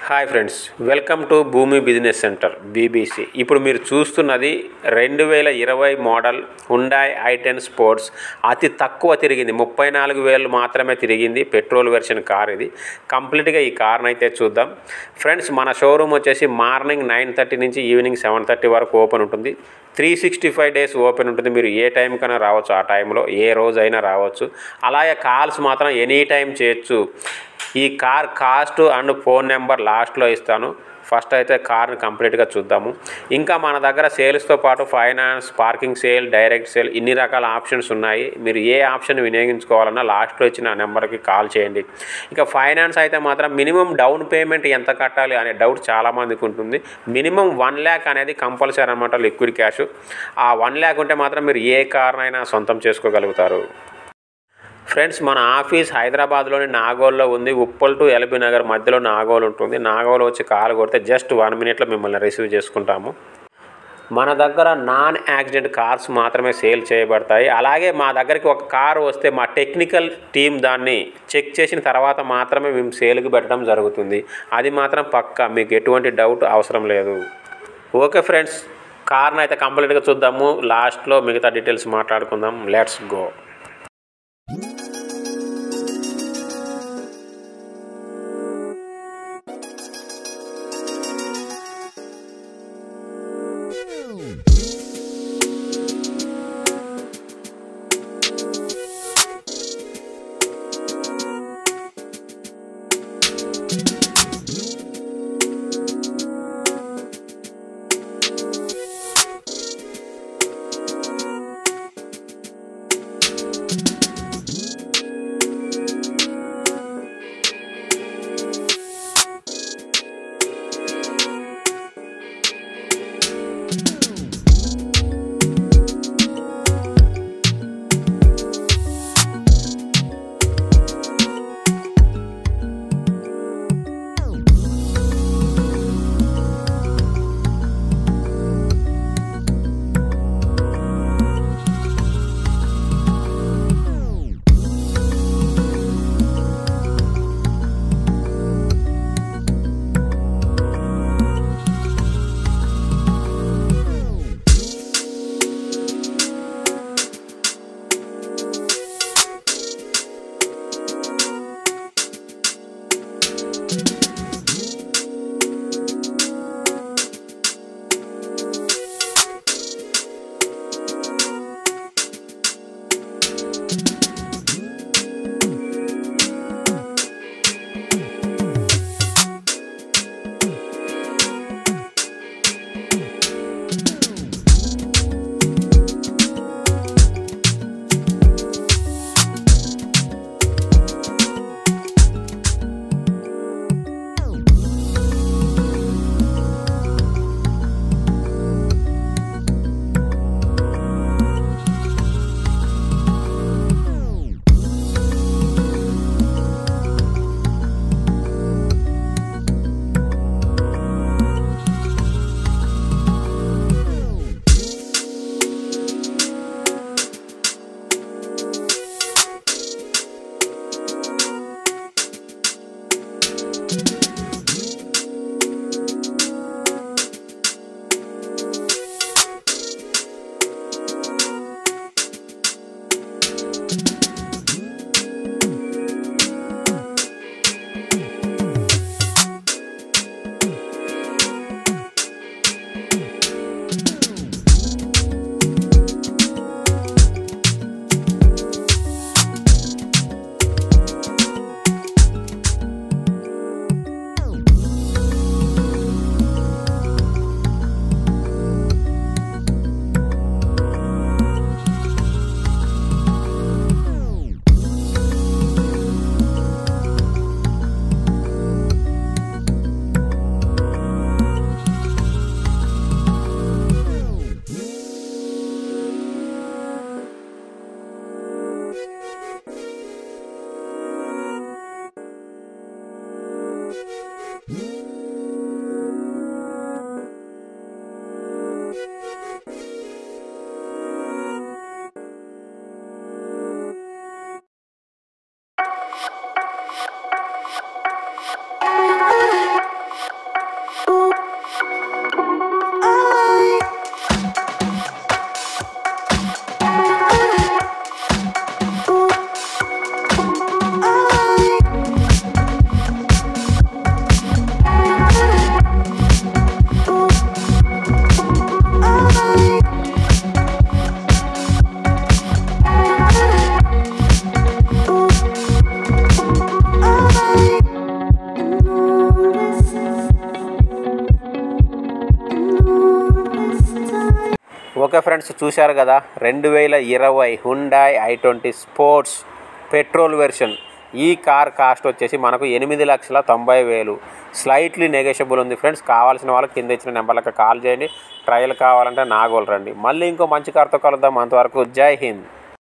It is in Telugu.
hi friends welcome to Bhoomi business centre BBC ఇప్పుడు మీరు చూస్తున్నది రెండు వేల ఇరవై model Hyundai i ten sports అతి తక్కువ తిరిగింది ముప్పై నాలుగు వేలు మాత్రమే తిరిగింది పెట్రోల్ వెర్షన్ కార్ ఇది కంప్లీట్గా ఈ కార్ని అయితే చూద్దాం ఫ్రెండ్స్ మన షోరూమ్ వచ్చేసి మార్నింగ్ నైన్ థర్టీ నుంచి ఈవినింగ్ సెవెన్ థర్టీ వరకు ఓపెన్ ఉంటుంది three sixty five days open ఉంటుంది మీరు ఏ టైంకైనా రావచ్చు ఆ టైంలో ఏ రోజైనా రావచ్చు అలాగే కాల్స్ మాత్రం ఎనీ టైం చేయొచ్చు ఈ car cost and phone number లాస్ట్లో ఇస్తాను ఫస్ట్ అయితే కార్ని కంప్లీట్గా చూద్దాము ఇంకా మన దగ్గర సేల్స్తో పాటు finance parking sale direct sale ఇన్ని రకాల ఆప్షన్స్ ఉన్నాయి మీరు ఏ ఆప్షన్ వినియోగించుకోవాలన్నా లాస్ట్లో ఇచ్చిన నెంబర్కి కాల్ చేయండి ఇక ఫైనాన్స్ అయితే మాత్రం మినిమం డౌన్ పేమెంట్ ఎంత కట్టాలి అనే డౌట్ చాలామందికి ఉంటుంది మినిమం వన్ ల్యాక్ అనేది కంపల్సరీ అనమాట లిక్విడ్ క్యాష్ ఆ వన్ ల్యాక్ ఉంటే మాత్రం మీరు ఏ కార్నైనా సొంతం చేసుకోగలుగుతారు ఫ్రెండ్స్ మన ఆఫీస్ హైదరాబాద్లోని నాగోల్లో ఉంది ఉప్పల్ టు ఎల్బీ నగర్ మధ్యలో నాగోల్ ఉంటుంది నాగోల్ వచ్చి కాల్ కొడితే జస్ట్ వన్ మినిట్లో మిమ్మల్ని రిసీవ్ చేసుకుంటాము మన దగ్గర నాన్ యాక్సిడెంట్ కార్స్ మాత్రమే సేల్ చేయబడతాయి అలాగే మా దగ్గరికి ఒక కార్ వస్తే మా టెక్నికల్ టీం దాన్ని చెక్ చేసిన తర్వాత మాత్రమే మేము సేల్కి పెట్టడం జరుగుతుంది అది మాత్రం పక్కా మీకు ఎటువంటి డౌట్ అవసరం లేదు ఓకే ఫ్రెండ్స్ కార్ని అయితే కంప్లీట్గా చూద్దాము లాస్ట్లో మిగతా డీటెయిల్స్ మాట్లాడుకుందాం లెట్స్ గో ఓకే ఫ్రెండ్స్ చూశారు కదా రెండు వేల ఇరవై Hyundai i twenty sports petrol version ఈ కార్ కాస్ట్ వచ్చేసి మనకు ఎనిమిది లక్షల తొంభై వేలు స్లైట్లీ నెగోషియబుల్ ఉంది ఫ్రెండ్స్ కావాల్సిన వాళ్ళకి కింద ఇచ్చిన నెంబర్లకు కాల్ చేయండి ట్రయల్ కావాలంటే నాగోలు రండి మళ్ళీ ఇంకో మంచి కార్తో కలుద్దాం అంతవరకు జై హింద్